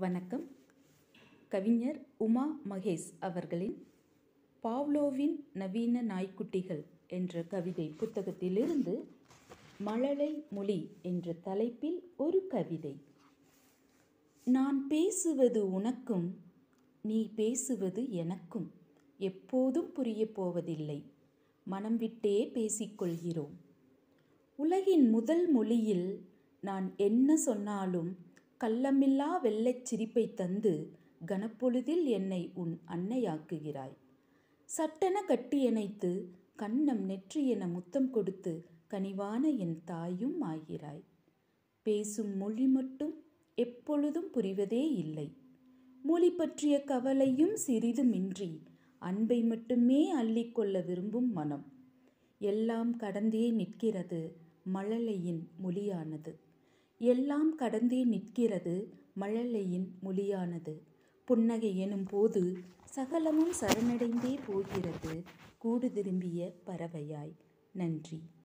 வணக்கம் கவிஞர் உமா மகேஷ் அவர்களின் பாவ்லோவின் நவீன நாய்க்குட்டிகள் என்ற கவிதை புத்தகத்திலிருந்து மழலை மொழி என்ற தலைப்பில் ஒரு கவிதை நான் பேசுவது உனக்கும் நீ பேசுவது எனக்கும் எப்போதும் புரியப் போவதில்லை மனம் விட்டே பேசிக்கொள்கிறோம் உலகின் முதல் மொழியில் நான் என்ன சொன்னாலும் கள்ளமில்லா வெள்ளைச் சிரிப்பை தந்து கனப்பொழுதில் என்னை உன் அன்னையாக்குகிறாய் சட்டென கட்டியணைத்து கன்னம் நெற்றியென முத்தம் கொடுத்து கனிவான என் தாயும் ஆகிறாய் பேசும் மொழி மட்டும் எப்பொழுதும் புரிவதே இல்லை மொழி பற்றிய கவலையும் சிறிதுமின்றி அன்பை மட்டுமே அள்ளிக்கொள்ள விரும்பும் மனம் எல்லாம் கடந்தே நிற்கிறது மழலையின் மொழியானது எல்லாம் கடந்தே நிற்கிறது மழலையின் மொழியானது புன்னகை எனும் போது சகலமும் சரணடைந்தே போகிறது கூடு திரும்பிய பறவையாய் நன்றி